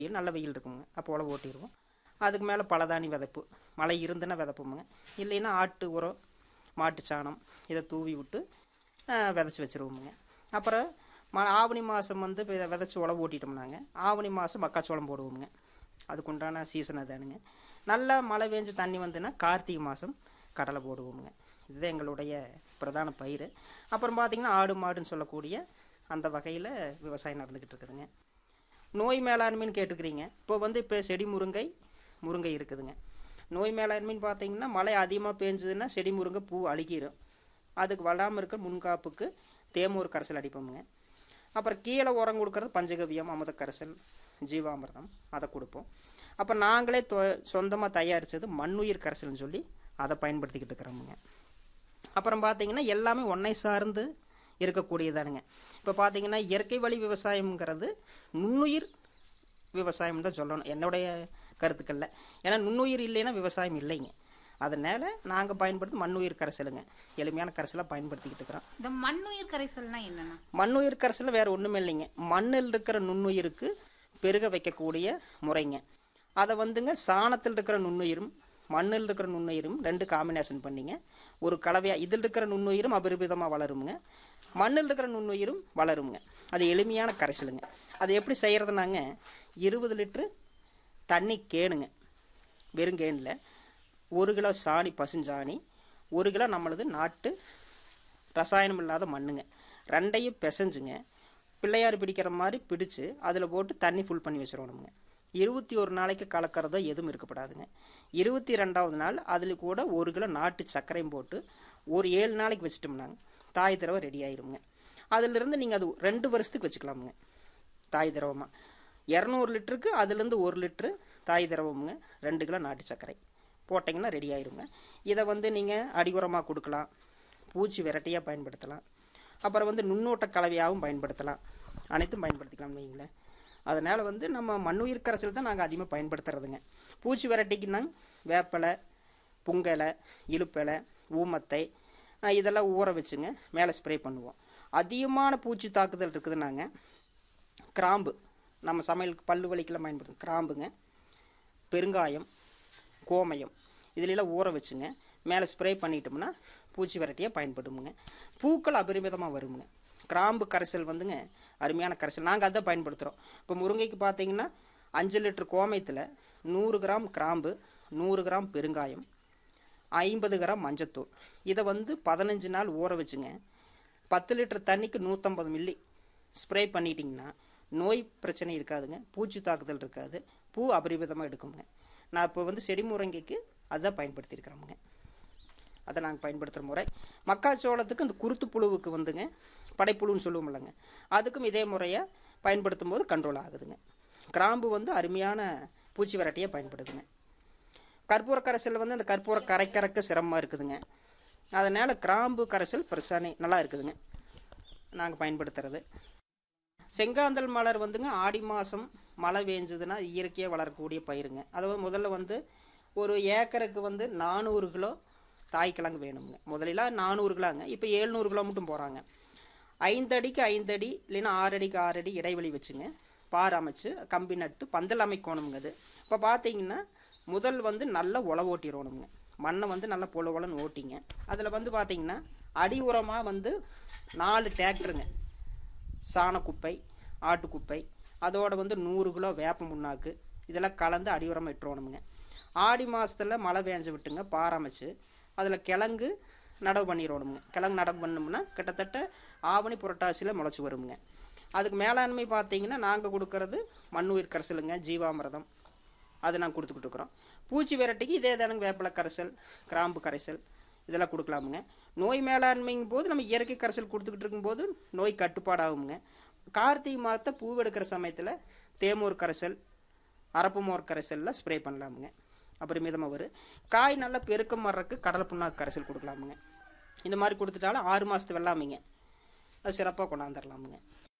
வெயில் நல்ல வெயில் இருக்குங்க அப்போ உழவு ஓட்டிடுவோம் அதுக்கு மேலே பலதானி விதைப்பு மழை இருந்துன்னா விதைப்போமுங்க இல்லைன்னா ஆட்டு உரம் மாட்டு சாணம் இதை தூவி விட்டு விதைச்சி வச்சுருவோமுங்க அப்புறம் ம ஆவணி மாதம் வந்து வித விதைச்சி உழவு ஓட்டிட்டோம்னாங்க ஆவணி மாதம் மக்காச்சோளம் போடுவோமுங்க அதுக்குண்டான சீசன் அதானுங்க நல்லா மழை பெஞ்சு தண்ணி வந்துன்னா கார்த்திகை மாதம் கடலை போடுவோமுங்க இதுதான் எங்களுடைய பிரதான பயிர் அப்புறம் பார்த்திங்கன்னா ஆடு மாடுன்னு சொல்லக்கூடிய அந்த வகையில் விவசாயம் நடந்துக்கிட்டு இருக்குதுங்க நோய் மேலாண்மைன்னு கேட்டுக்கிறீங்க இப்போ வந்து இப்போ செடி முருங்கை முருங்கை இருக்குதுங்க நோய் மேலாண்மைன்னு பார்த்தீங்கன்னா மழை அதிகமாக பேஞ்சுதுன்னா செடி முருங்கை பூ அழுகிரும் அதுக்கு வளாமல் இருக்க முன்காப்புக்கு தேமூர் கரைசல் அடிப்போமுங்க அப்புறம் கீழே உரம் கொடுக்கறது பஞ்சகவியம் அமுத கரைசல் ஜீவாமிர்தம் அதை கொடுப்போம் அப்போ நாங்களே தொ சொந்தமாக தயாரித்தது மண்ணுயிர் கரைசல்னு சொல்லி அதை பயன்படுத்திக்கிட்டு இருக்கிறோமுங்க அப்புறம் பார்த்தீங்கன்னா எல்லாமே ஒன்றை சார்ந்து இருக்கக்கூடியதானுங்க இப்போ பார்த்தீங்கன்னா இயற்கை வழி விவசாயம்ங்கிறது நுண்ணுயிர் விவசாயம் தான் சொல்லணும் என்னுடைய கருத்துக்களில் ஏன்னா நுண்ணுயிர் இல்லைன்னா விவசாயம் இல்லைங்க அதனால் நாங்கள் பயன்படுத்தி மண்ணுயிர் கரைசலுங்க எளிமையான கரைசலாக பயன்படுத்திக்கிட்டு இருக்கிறோம் இந்த மண்ணுயிர் கரைசல்னா என்னன்னா மண்ணுயிர் கரைசல் வேறு ஒன்றுமே இல்லைங்க மண்ணில் இருக்கிற நுண்ணுயிருக்கு பெருக வைக்கக்கூடிய முறைங்க அதை வந்துங்க சாணத்தில் இருக்கிற நுண்ணுயிரும் மண்ணில் இருக்கிற நுண்ணுயிரும் ரெண்டு காம்பினேஷன் பண்ணிங்க ஒரு கலவையாக இதில் இருக்கிற நுண்ணுயிரும் அபரிமிதமாக வளருங்க மண்ணில் இருக்கிற நுண்ணுயிரும் வளருங்க அது எளிமையான கரைசலுங்க அது எப்படி செய்கிறதுனாங்க இருபது லிட்ரு தண்ணி கேணுங்க வெறும் கேனில் ஒரு கிலோ சாணி பசுஞ்சாணி ஒரு கிலோ நம்மளது நாட்டு ரசாயனம் இல்லாத மண்ணுங்க ரெண்டையும் பிசைஞ்சுங்க பிள்ளையார் பிடிக்கிற மாதிரி பிடிச்சு அதில் போட்டு தண்ணி ஃபுல் பண்ணி வச்சிடணுங்க இருபத்தி ஒரு நாளைக்கு கலக்கிறதோ எதுவும் இருக்கப்படாதுங்க இருபத்தி ரெண்டாவது நாள் அதில் கூட ஒரு கிலோ நாட்டு சர்க்கரையும் போட்டு ஒரு ஏழு நாளைக்கு வச்சிட்டோம்னாங்க தாய் திரவ ரெடி ஆயிருங்க அதிலிருந்து நீங்கள் அது ரெண்டு வருஷத்துக்கு வச்சுக்கலாமுங்க தாய் திரவமாக இரநூறு லிட்டருக்கு அதுலேருந்து ஒரு லிட்ரு தாய் திரவமுங்க ரெண்டு கிலோ நாட்டு சர்க்கரை போட்டிங்கன்னா ரெடி ஆயிருங்க இதை வந்து நீங்கள் அடிகுரமாக கொடுக்கலாம் பூச்சி விரட்டியாக பயன்படுத்தலாம் அப்புறம் வந்து நுண்ணோட்ட கலவையாகவும் பயன்படுத்தலாம் அனைத்தும் பயன்படுத்திக்கலாம் வைங்களேன் அதனால் வந்து நம்ம மண்ணுயிர் கரைசல் தான் நாங்கள் அதிகமாக பயன்படுத்துறதுங்க பூச்சி விரட்டிக்குன்னா வேப்பலை புங்கலை இழுப்பலை ஊமத்தை அஹ் இதெல்லாம் ஊற வச்சுங்க மேலே ஸ்ப்ரே பண்ணுவோம் அதிகமான பூச்சி தாக்குதல் இருக்குதுன்னாங்க கிராம்பு நம்ம சமையலுக்கு பல்லு வலிக்கெல்லாம் பயன்படுத்தும் கிராம்புங்க பெருங்காயம் கோமயம் இதிலெல்லாம் ஊற வச்சுங்க மேலே ஸ்ப்ரே பண்ணிட்டோம்னா பூச்சி விரட்டியாக பயன்படுமுங்க பூக்கள் அபரிமிதமாக வருமுங்க கிராம்பு கரைசல் வந்துங்க அருமையான கரைசல் நாங்கள் அதை பயன்படுத்துகிறோம் இப்போ முருங்கைக்கு பார்த்தீங்கன்னா அஞ்சு லிட்டர் கோமயத்தில் நூறு கிராம் கிராம்பு நூறு கிராம் பெருங்காயம் ஐம்பது கிராம் மஞ்சத்தூள் இதை வந்து பதினஞ்சு நாள் ஊற வச்சுங்க பத்து லிட்டர் தண்ணிக்கு நூற்றம்பது மில்லி ஸ்ப்ரே பண்ணிட்டீங்கன்னா நோய் பிரச்சனை இருக்காதுங்க பூச்சி தாக்குதல் இருக்காது பூ அபரிமிதமாக எடுக்குங்க நான் இப்போ வந்து செடி முருங்கைக்கு அதுதான் பயன்படுத்தியிருக்கிறோமுங்க அதை நாங்கள் பயன்படுத்துகிற முறை மக்காச்சோளத்துக்கு இந்த குருத்து புழுவுக்கு வந்துங்க படைப்புழுன்னு சொல்லுவோம் இல்லைங்க அதுக்கும் இதே முறையை பயன்படுத்தும் போது கண்ட்ரோல் ஆகுதுங்க கிராம்பு வந்து அருமையான பூச்சி விரட்டியாக பயன்படுதுங்க கற்பூர கரைசல் வந்து அந்த கற்பூர கரைக்கறக்க சிரமமாக இருக்குதுங்க அதனால் கிராம்பு கரைசல் பெருசானே நல்லா இருக்குதுங்க நாங்கள் பயன்படுத்துறது செங்காந்தல் மலர் வந்துங்க ஆடி மாதம் மழை பெஞ்சதுன்னா இயற்கையாக வளரக்கூடிய பயிருங்க அதாவது முதல்ல வந்து ஒரு ஏக்கருக்கு வந்து நானூறு கிலோ தாய்க்கிழங்கு வேணுங்க முதலில் நானூறு கிலோங்க இப்போ ஏழ்நூறு கிலோ மட்டும் போகிறாங்க ஐந்தடிக்கு ஐந்தடி இல்லைன்னா ஆறு அடிக்கு ஆறு அடி இடைவெளி வச்சுங்க பார் அமைச்சு கம்பி நட்டு பந்தல் அமைக்கணுங்க அது இப்போ பார்த்தீங்கன்னா முதல் வந்து நல்லா உழவு ஓட்டிடணுங்க மண்ணை வந்து நல்லா பொல பொலன்னு ஓட்டிங்க அதில் வந்து பார்த்தீங்கன்னா அடி உரமாக வந்து நாலு டிராக்டருங்க சாணக்குப்பை ஆட்டுக்குப்பை அதோட வந்து நூறு கிலோ வேப்ப முன்னாக்கு இதெல்லாம் கலந்து அடி உரமாக இட்டுறணுமுங்க ஆடி மாதத்தில் மழை பேஞ்சு விட்டுங்க பாரமைச்சு அதில் கிழங்கு நடவு பண்ணிடணுமுங்க கிழங்கு நடவு பண்ணோம்னா கிட்டத்தட்ட ஆவணி புரட்டாசியில் முளைச்சி வருமுங்க அதுக்கு மேலாண்மை பார்த்தீங்கன்னா நாங்கள் கொடுக்கறது மண்ணுயிர் கரைசலுங்க ஜீவாமிரதம் அது நாங்கள் கொடுத்துக்கிட்டு இருக்கிறோம் பூச்சி விரட்டிக்கு இதே தானுங்க வேப்பிலை கரைசல் கிராம்பு கரைசல் இதெல்லாம் கொடுக்கலாமுங்க நோய் மேலாண்மைங்கும் போது நம்ம இயற்கை கரைசல் கொடுத்துக்கிட்டு இருக்கும்போது நோய் கட்டுப்பாடாகுங்க கார்த்திகை மாதத்தை பூவெடுக்கிற சமயத்தில் தேமூர் கரைசல் அரப்பு மோர் கரைசலில் ஸ்ப்ரே பண்ணலாமுங்க அப்புறம் மிதமாக வரும் காய் நல்லா பெருக்கம் வர்றதுக்கு கடலை புண்ணாக்கு கரைசல் கொடுக்கலாமுங்க இந்த மாதிரி கொடுத்துட்டாலும் ஆறு மாதத்து வெள்ளாமைங்க அது சிறப்பாக கொண்டாந்துடலாமுங்க